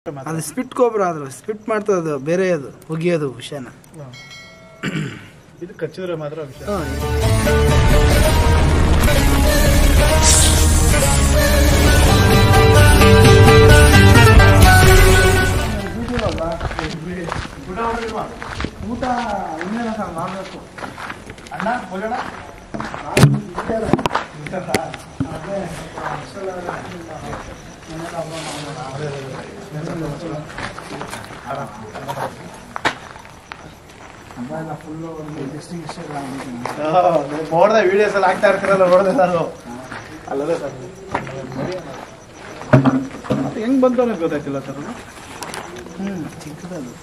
ಅದು ಸ್ಪಿಟ್ ಗೊಬ್ಬರ ಆದ್ರು ಸ್ಪಿಟ್ ಮಾಡ್ತದೆ ಅದು ಬೇರೆ ಅದು ಒಗಿಯೋದು ವಿಷಯನ ಇದು ಕಚ್ಚಿದ್ರೆ ಮಾತ್ರ ವಿಷಯ ಊಟ ಇನ್ನೇನ ಸರ್ ಮಾಡಬೇಕು ಅಣ್ಣ ಹೋಗೋಣ ಹಬ್ಬ ಎಲ್ಲ ಫುಲ್ಲು ಒಂದು ಡಿಸ್ಟಿಂಕ್ಷನ್ ನೋಡ್ದೆ ವಿಡಿಯೋಸ್ ಎಲ್ಲ ಹಾಕ್ತಾ ಇರ್ತೀರಲ್ಲ ನೋಡ್ದೆ ನಾನು ಅಲ್ಲದೆ ಸರ್ ಮತ್ತೆ ಹೆಂಗ್ ಬಂತು ಅನ್ನೋದು ಗೊತ್ತಾಯ್ತಿಲ್ಲ ಸರ್ ಅದು ಹ್ಞೂ ಚಿಕ್ಕದದು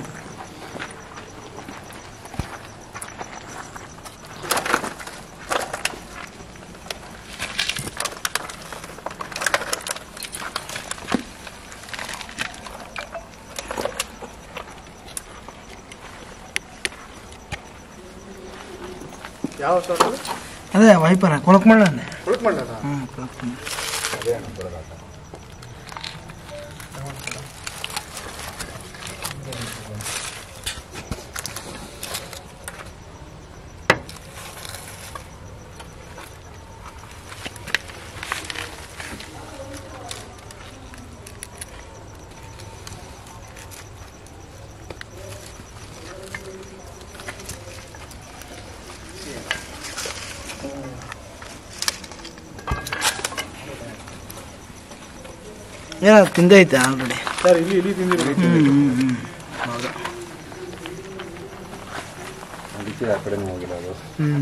ಯಾವ ಸರ್ ಅದು ಅದೇ ವೈಪರ ಕೊಳಕ್ಮಣ್ಣನೆ ಹುಡುಕ್ ಮಾಡ್ದ ಹ್ಞೂ ಕೊಳಕ್ಮಣ್ಣ ಏನೋ ತಿಂದೈತೆ ಆಲ್ರೆಡಿ ಸರ್ ಇಲ್ಲಿ ಇಲ್ಲಿ ತಿಂದಿರಿ ಹ್ಞೂ ಹ್ಞೂ ಹ್ಞೂ ಹೌದು ಅದಕ್ಕೆ ಆ ಕಡೆನೇ ಹೋಗಿರೋದು ಹ್ಞೂ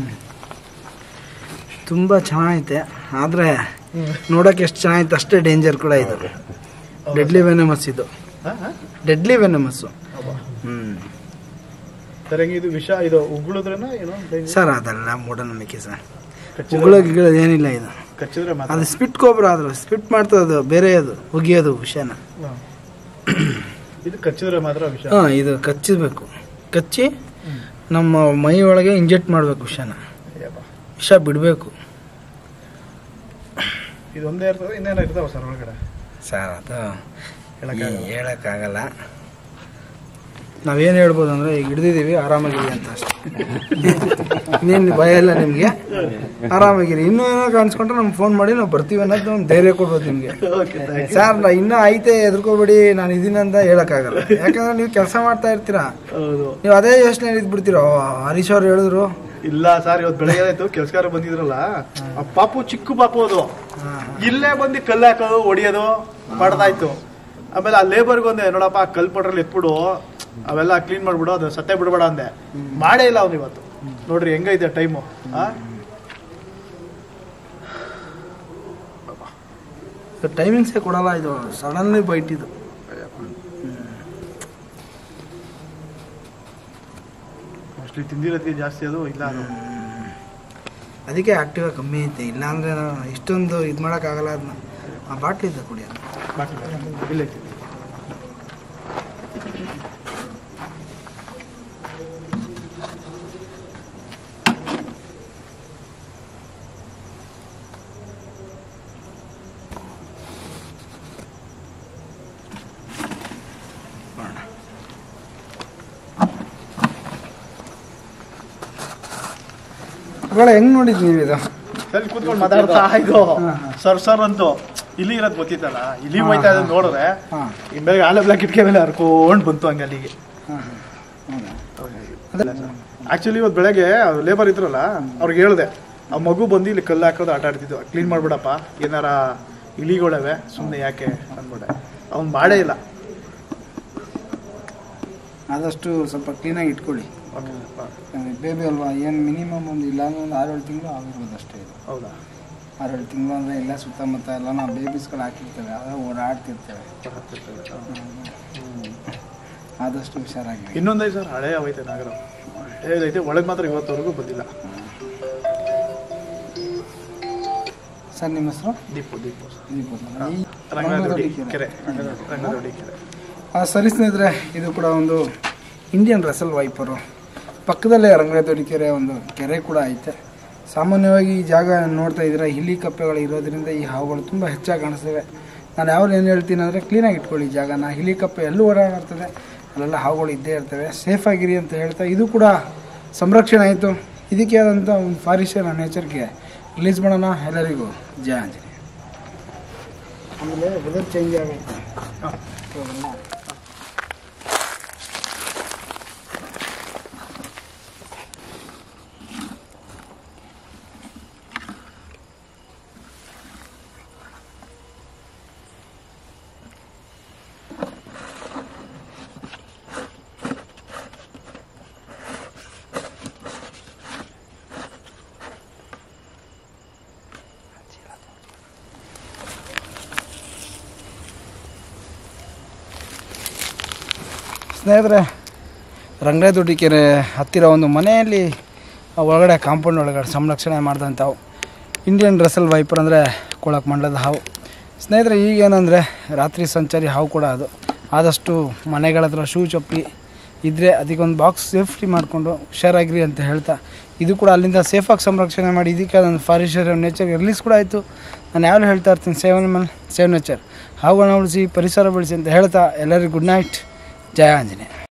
ತುಂಬ ಚೆನ್ನಾಗೈತೆ ಆದರೆ ನೋಡೋಕೆ ಎಷ್ಟು ಚೆನ್ನಾಗೈತೆ ಅಷ್ಟೇ ಡೇಂಜರ್ ಕೂಡ ಇದು ಡೆಡ್ಲಿ ವೆನಮಸ್ ಇದು ಡೆಡ್ಲಿ ವೆನಮಸ್ಸು ಹ್ಞೂ ಸರ್ ಹೆಂಗೆ ಇದು ವಿಷ ಇದು ಉಗುಳಿದ್ರೇನ ಏನೋ ಸರ್ ಅದೆಲ್ಲ ಮೂಢನಂಬಿಕೆ ಸರ್ ಕಚ್ಚಿದ್ರೆ ಉಗುಳ ಗಿಗುಳ ಏನಿಲ್ಲ ಇದು ಕಚ್ಚಿದ್ರೆ ಮಾತ್ರ ಅದು ಸ್ಪಿಟ್ ಗೊಬ್ಬರ ಆದ್ರು ಸ್ಪಿಟ್ ಮಾಡ್ತದೆ ಅದು ಬೇರೆ ಅದು ಒಗಿಯೋದು ವಿಷಯನ ಹಾ. ಇದು ಕಚ್ಚಿದ್ರೆ ಮಾತ್ರ ವಿಷ ಹಾಂ ಇದು ಕಚ್ಚಬೇಕು ಕಚ್ಚಿ ನಮ್ಮ ಮೈ ಒಳಗೆ ಇಂಜೆಕ್ಟ್ ಮಾಡಬೇಕು ವಿಷನ ಅಯ್ಯಪ್ಪ. ವಿಷ ಬಿಡಬೇಕು ಇದು ಒಂದೇ ಇರ್ತದೆ ಇನ್ನೇನೋ ಇರ್ತಾವ ಸರ್ ಒಳಗಡೆ ಸರ್ ಅದು ಹೇಳಕ್ಕಾಗಲ್ಲ. ಹೇಳೋಕ್ಕಾಗಲ್ಲ ನಾವೇನು ಹೇಳ್ಬೋದು ಅಂದರೆ ಈಗ ಹಿಡ್ದಿದ್ದೀವಿ ಆರಾಮಾಗಿರಿ ಅಂತ ಅಷ್ಟೇ ಇನ್ನೇನು ಭಯ ಇಲ್ಲ ನಿಮಗೆ ಆರಾಮಾಗಿರಿ ಇನ್ನೂ ಏನೋ ಕಾಣಿಸ್ಕೊಂಡ್ರೆ ನಮ್ಗೆ ಫೋನ್ ಮಾಡಿ ನಾವು ಬರ್ತೀವಿ ಅನ್ನೋದು ಒಂದು ಧೈರ್ಯ ಕೊಡ್ಬೋದು ನಿಮಗೆ ಸರ್ ನಾ ಇನ್ನೂ ಐತೆ ಎದ್ಕೋಬೇಡಿ ನಾನು ಇದೀನಿ ಅಂತ ಹೇಳೋಕ್ಕಾಗಲ್ಲ ಯಾಕಂದ್ರೆ ನೀವು ಕೆಲಸ ಮಾಡ್ತಾ ಇರ್ತೀರಾ ಹೌದು ನೀವು ಅದೇ ಯೋಚನೆ ಇದ್ಬಿಡ್ತೀರೋ ಹರೀಶ್ ಅವ್ರು ಹೇಳಿದ್ರು ಇಲ್ಲ ಸರ್ ಇವತ್ತು ಬೆಳಗ್ಗೆ ಆಯ್ತು ಕೆಲ್ಸಗಾರ ಬಂದಿದ್ರಲ್ಲ ಆ ಪಾಪು ಚಿಕ್ಕ ಪಾಪು ಅದು ಇಲ್ಲೇ ಬಂದು ಕಲ್ಲು ಹಾಕೋದು ಹೊಡಿಯೋದು ಮಾಡ್ದಾಯ್ತು ಆಮೇಲೆ ಆ ಲೇಬರ್ಗೆ ಒಂದೆ ನೋಡಪ್ಪ ಆ ಕಲ್ ಪಟ್ರಲ್ಲಿ ಎತ್ಬಿಡು ಅವೆಲ್ಲ ಕ್ಲೀನ್ ಮಾಡ್ಬಿಡು ಅದು ಸತ್ತೆ ಬಿಡ್ಬೇಡ ಅಂದೆ ಮಾಡೇ ಇಲ್ಲ ಅವ್ನು ಇವತ್ತು ನೋಡ್ರಿ ಹೆಂಗೈತೆ ಟೈಮು ಆ ಟೈಮಿಂಗ್ಸೇ ಕೊಡಲ್ಲ ಇದು ಸಡನ್ಲಿ ಬೈಟ್ ಇದು ಮೋಸ್ಟ್ಲಿ ತಿಂದಿರೋದಕ್ಕೆ ಜಾಸ್ತಿ ಅದು ಇಲ್ಲ ಅದು ಅದಕ್ಕೆ ಆಕ್ಟಿವ ಕಮ್ಮಿ ಐತೆ ಇಲ್ಲಾಂದ್ರೆ ನಾನು ಇಷ್ಟೊಂದು ಇದು ಮಾಡೋಕ್ಕಾಗಲ್ಲ ಅದನ್ನ ಆ ಬಾಟ್ಲಿ ಇದೆ ಕುಡಿಯೋದು ಬಾಕಿ ಇಲ್ಲ ಐತಿ. ಅಗಳ ಹೆಂಗ್ ನೋಡಿದ್ ನೀವು ಇದು ಸರಿ ಕೂತ್ಕೊಂಡು ಮಾತಾಡ್ತಾ ಇದು ಸರ್ ಸರ್ ಅಂತೂ ಇಲ್ಲಿ ಇರೋದು ಗೊತ್ತಿತ್ತಲ್ಲ ಇಲ್ಲಿ ಹೋಯ್ತಾ ಇರೋದು ನೋಡಿದ್ರೆ ಹಾಂ ಈ ಮೇಲೆ ಆಲೆ ಬ್ಲಾಕ್ ಇಟ್ಕೆ ಮೇಲೆ ಹರ್ಕೊಂಡು ಬಂತು ಹಂಗೆ ಅಲ್ಲಿಗೆ ಹಾಂ ಆಕ್ಚುಲಿ ಇವತ್ತು ಬೆಳಗ್ಗೆ ಲೇಬರ್ ಇದ್ರಲ್ಲ ಅವ್ರಿಗೆ ಹೇಳ್ದೆ ಆ ಮಗು ಬಂದು ಇಲ್ಲಿ ಕಲ್ಲು ಹಾಕೋದು ಆಟ ಆಡ್ತಿದ್ವು ಕ್ಲೀನ್ ಮಾಡ್ಬಿಡಪ್ಪ ಏನಾರ ಇಲಿಗಳವೆ ಸುಮ್ಮನೆ ಯಾಕೆ ಅಂದ್ಬಿಟ್ಟೆ ಅವ್ನು ಮಾಡೇ ಇಲ್ಲ ಆದಷ್ಟು ಸ್ವಲ್ಪ ಕ್ಲೀನಾಗಿ ಇಟ್ಕೊಳ್ಳಿ ಬೇಬಿ ಅಲ್ವಾ ಏನು ಮಿನಿಮಮ್ ಒಂದು ಇಲ್ಲ ಅಂದ್ರೆ ಒಂದು ಆರೇಳು ತಿಂಗಳು ಆಗಿರ್ಬೋದು ಅಷ್ಟೇ ಇದು ಹೌದಾ ಆರೇಳು ತಿಂಗಳು ಅಂದರೆ ಎಲ್ಲ ಸುತ್ತಮುತ್ತ ಎಲ್ಲ ನಾವು ಬೇಬೀಸ್ಗಳು ಹಾಕಿರ್ತೇವೆ ಅದೇ ಓಡಾಡ್ತಿರ್ತೇವೆ ಆದಷ್ಟು ಹುಷಾರಾಗಿ ಇನ್ನೊಂದೈತೆ ಸರ್ ಹಳೆ ಅವೈತೆ ನಾಗರ ಹೇಳೈತೆ ಒಳಗೆ ಮಾತ್ರ ಇವತ್ತವರೆಗೂ ಬಂದಿಲ್ಲ ಸರ್ ನಿಮ್ಮ ಹೆಸರು ದೀಪು ದೀಪು ದೀಪಕ್ ಈ ರಂಗನದೊಡ್ಡಿ ರಂಗನದೊಡ್ಡಿ ಕೆರೆ ರಂಗನದೊಡ್ಡಿ ಕೆರೆ ಆ, ಸರಿ ಸ್ನೇಹಿತರೆ ಇದು ಕೂಡ ಒಂದು ಇಂಡಿಯನ್ ರಸಲ್ ವೈಪರು ಪಕ್ಕದಲ್ಲೇ ರಂಗನಾಥೋಡಿ ಕೆರೆ ಒಂದು ಕೆರೆ ಕೂಡ ಐತೆ ಸಾಮಾನ್ಯವಾಗಿ ಈ ಜಾಗ ನೋಡ್ತಾ ಇದ್ರೆ ಹಿಲಿ ಕಪ್ಪೆಗಳು ಇರೋದ್ರಿಂದ ಈ ಹಾವುಗಳು ತುಂಬ ಹೆಚ್ಚಾಗಿ ಕಾಣಿಸ್ತವೆ ನಾನು ಯಾವಾಗ ಏನು ಹೇಳ್ತೀನಿ ಅಂದರೆ ಕ್ಲೀನಾಗಿ ಇಟ್ಕೊಳ್ಳಿ ಜಾಗನ ಹಿಲಿಕಪ್ಪೆ ಎಲ್ಲೂ ಓಡಾಡ್ತದೆ ಅಲ್ಲೆಲ್ಲ ಹಾವುಗಳು ಇದ್ದೇ ಇರ್ತವೆ ಸೇಫಾಗಿರಿ ಅಂತ ಹೇಳ್ತಾ ಇದು ಕೂಡ ಸಂರಕ್ಷಣೆ ಆಯಿತು ಇದಕ್ಕೆ ಆದಂಥ ಒಂದು ಫಾರೆಸ್ಟರ್ ನೇಚರ್ಗೆ ರಿಲೀಸ್ ಮಾಡೋಣ ಎಲ್ಲರಿಗೂ ಜಯ ಆಂಜನೇಯ ಆಮೇಲೆ ವೆದರ್ ಚೇಂಜ್ ಆಗೈತೆ ಇವಾಗೆಲ್ಲ ಸ್ನೇಹಿತರೆ ರಂಗರಾಯದೊಡ್ಡಿ ಕೆರೆ ಹತ್ತಿರ ಒಂದು ಮನೆಯಲ್ಲಿ ಆ ಒಳಗಡೆ ಕಾಂಪೌಂಡ್ ಒಳಗಡೆ ಸಂರಕ್ಷಣೆ ಮಾಡಿದಂಥವು ಇಂಡಿಯನ್ ರಸಲ್ ವೈಪರ್ ಅಂದರೆ ಕೊಳಕ್ ಮಂಡಲದ ಹಾವು ಸ್ನೇಹಿತರೆ ಈಗೇನಂದರೆ ರಾತ್ರಿ ಸಂಚಾರಿ ಹಾವು ಕೂಡ ಅದು ಆದಷ್ಟು ಮನೆಗಳ ಹತ್ರ ಶೂ ಚಪ್ಪಲಿ ಇದ್ದರೆ ಅದಕ್ಕೊಂದು ಬಾಕ್ಸ್ ಸೇಫ್ಟಿ ಮಾಡಿಕೊಂಡು ಹುಷಾರಾಗಿರಿ ಅಂತ ಹೇಳ್ತಾ ಇದು ಕೂಡ ಅಲ್ಲಿಂದ ಸೇಫಾಗಿ ಸಂರಕ್ಷಣೆ ಮಾಡಿ ಇದಕ್ಕೆ ಅದೊಂದು ಫಾರೆಸ್ಟರ್ ನೇಚರ್ ರಿಲೀಸ್ ಕೂಡ ಆಯಿತು ನಾನು ಯಾವಾಗಲೂ ಹೇಳ್ತಾ ಇರ್ತೀನಿ ಸೇವನ್ ಮನ್ ಸೇವ್ ನೇಚರ್ ಹಾವುಗಳನ್ನ ಉಳಿಸಿ ಪರಿಸರ ಬೆಳೆಸಿ ಅಂತ ಹೇಳ್ತಾ ಎಲ್ಲರಿಗೂ ಗುಡ್ ನೈಟ್ ಜಯ ಆಂಜನೇಯ